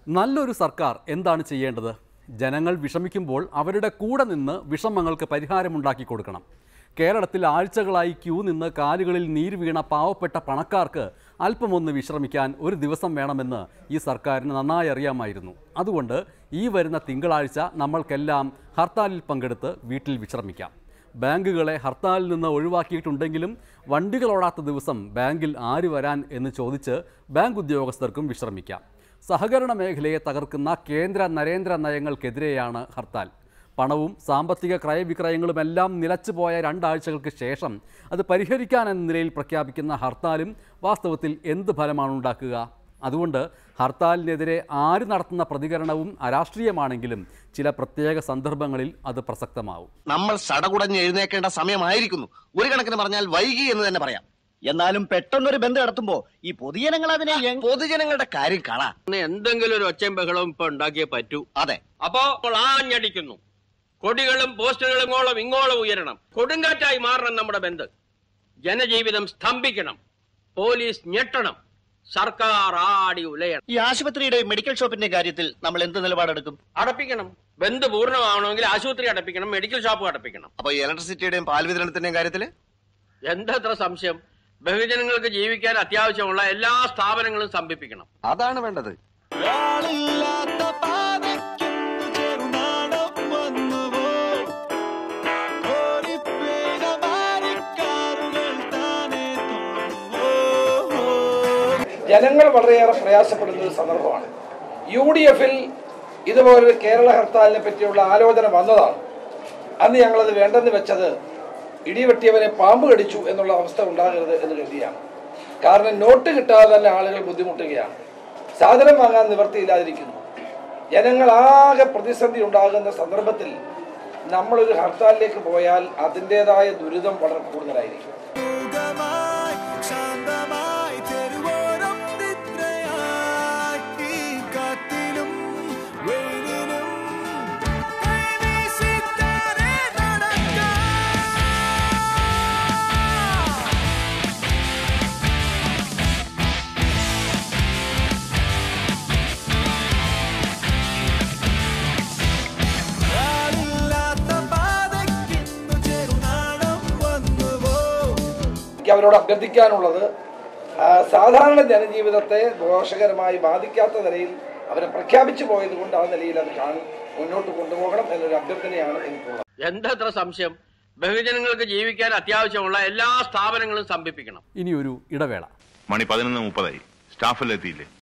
നല്ലൊരു സർക്കാർ എന്താണ് ചെയ്യേണ്ടത് ജനങ്ങൾ വിഷമിക്കുമ്പോൾ അവരുടെ കൂടെ നിന്ന് വിഷമങ്ങൾക്ക് പരിഹാരമുണ്ടാക്കി കൊടുക്കണം കേരളത്തിൽ ആഴ്ചകളായി ക്യൂ നിന്ന് കാലുകളിൽ നീര് വീണ പാവപ്പെട്ട പണക്കാർക്ക് അല്പമൊന്ന് വിശ്രമിക്കാൻ ഒരു ദിവസം വേണമെന്ന് ഈ സർക്കാരിന് നന്നായി അറിയാമായിരുന്നു അതുകൊണ്ട് ഈ വരുന്ന തിങ്കളാഴ്ച നമ്മൾക്കെല്ലാം ഹർത്താലിൽ പങ്കെടുത്ത് വീട്ടിൽ വിശ്രമിക്കാം ബാങ്കുകളെ ഹർത്താലിൽ നിന്ന് ഒഴിവാക്കിയിട്ടുണ്ടെങ്കിലും വണ്ടികളോടാത്ത ദിവസം ബാങ്കിൽ ആര് വരാൻ എന്ന് ചോദിച്ച് ബാങ്ക് ഉദ്യോഗസ്ഥർക്കും വിശ്രമിക്കാം സഹകരണ മേഖലയെ തകർക്കുന്ന കേന്ദ്ര നരേന്ദ്ര നയങ്ങൾക്കെതിരെയാണ് ഹർത്താൽ പണവും സാമ്പത്തിക ക്രയവിക്രയങ്ങളുമെല്ലാം നിലച്ചുപോയ രണ്ടാഴ്ചകൾക്ക് ശേഷം അത് പരിഹരിക്കാൻ എന്ന നിലയിൽ പ്രഖ്യാപിക്കുന്ന ഹർത്താലും വാസ്തവത്തിൽ എന്ത് ഫലമാണ് ഉണ്ടാക്കുക അതുകൊണ്ട് ഹർത്താലിനെതിരെ ആര് നടത്തുന്ന പ്രതികരണവും അരാഷ്ട്രീയമാണെങ്കിലും ചില പ്രത്യേക സന്ദർഭങ്ങളിൽ അത് പ്രസക്തമാവും നമ്മൾ സടകുടഞ്ഞ് എഴുന്നേക്കേണ്ട സമയമായിരിക്കുന്നു ഒരു കണക്കിന് പറഞ്ഞാൽ വൈകി എന്ന് തന്നെ പറയാം എന്നാലും പെട്ടെന്നൊരു ബന്ധം നടത്തുമ്പോ ഈ പൊതുജനങ്ങൾ അതിനെ എങ്- പൊതുജനങ്ങളുടെ കാര്യം കള ഇന്ന് എന്തെങ്കിലും ഒരു ഒച്ചയും ബഹളവും ഇപ്പൊ ഉണ്ടാക്കിയേ പറ്റൂ അതെ അപ്പോ ഇപ്പോൾ ആഞ്ഞടിക്കുന്നു കൊടികളും പോസ്റ്ററുകളും ഇങ്ങോളം ഇങ്ങോളം ഉയരണം കൊടുങ്കാറ്റായി മാറണം നമ്മുടെ ബന്ദ് ജനജീവിതം സ്തംഭിക്കണം പോലീസ് ഞെട്ടണം സർക്കാർ ആടി ഉലയണം ഈ ആശുപത്രിയുടെ മെഡിക്കൽ ഷോപ്പിന്റെ കാര്യത്തിൽ നമ്മൾ എന്ത് നിലപാടെടുക്കും അടപ്പിക്കണം ബന്ദ് പൂർണ്ണമാവണമെങ്കിൽ ആശുപത്രി അടപ്പിക്കണം മെഡിക്കൽ ഷോപ്പ് അടപ്പിക്കണം അപ്പൊ ഇലക്ട്രിസിറ്റിയുടെയും പാൽ വിതരണത്തിന്റെയും കാര്യത്തില് എന്തത്ര സംശയം ബഹുജനങ്ങൾക്ക് ജീവിക്കാൻ അത്യാവശ്യമുള്ള എല്ലാ സ്ഥാപനങ്ങളും സ്തംഭിപ്പിക്കണം അതാണ് വേണ്ടത് ജനങ്ങൾ വളരെയേറെ പ്രയാസപ്പെടുന്ന ഒരു സന്ദർഭമാണ് യു ഡി എഫിൽ ഇതുപോലൊരു കേരള ഹർത്താലിനെ പറ്റിയുള്ള ആലോചന വന്നതാണ് അന്ന് ഞങ്ങളത് വേണ്ടെന്ന് വെച്ചത് ഇടിവെട്ടിയവനെ പാമ്പ് കടിച്ചു എന്നുള്ള അവസ്ഥ ഉണ്ടാകരുത് എന്ന് കരുതിയാണ് കാരണം നോട്ട് കിട്ടാതെ തന്നെ ആളുകൾ ബുദ്ധിമുട്ടുകയാണ് സാധനം വാങ്ങാൻ നിവൃത്തിയില്ലാതിരിക്കുന്നു ജനങ്ങൾ ആകെ പ്രതിസന്ധി ഉണ്ടാകുന്ന സന്ദർഭത്തിൽ നമ്മളൊരു ഹർത്താലിലേക്ക് പോയാൽ അതിൻ്റെതായ ദുരിതം വളരെ കൂടുതലായിരിക്കും എനിക്ക് അവരോട് അഭ്യർത്ഥിക്കാനുള്ളത് ആ, സാധാരണ ജനജീവിതത്തെ ദോഷകരമായി ബാധിക്കാത്ത നിലയിൽ അവരെ പ്രഖ്യാപിച്ചു പോയത് കൊണ്ട് ആ നിലയിൽ അത് കാണും മുന്നോട്ട് കൊണ്ടുപോകണം എന്നൊരു അഭ്യർത്ഥനയാണ് എനിക്കുള്ളത് എന്തത്ര സംശയം ബഹുജനങ്ങൾക്ക് ജീവിക്കാൻ അത്യാവശ്യമുള്ള എല്ലാ സ്ഥാപനങ്ങളും സ്തംഭിപ്പിക്കണം ഇനിയൊരു ഇടവേള മണി പതിനൊന്ന് മുപ്പതായി സ്റ്റാഫിലെത്തിയില്ലേ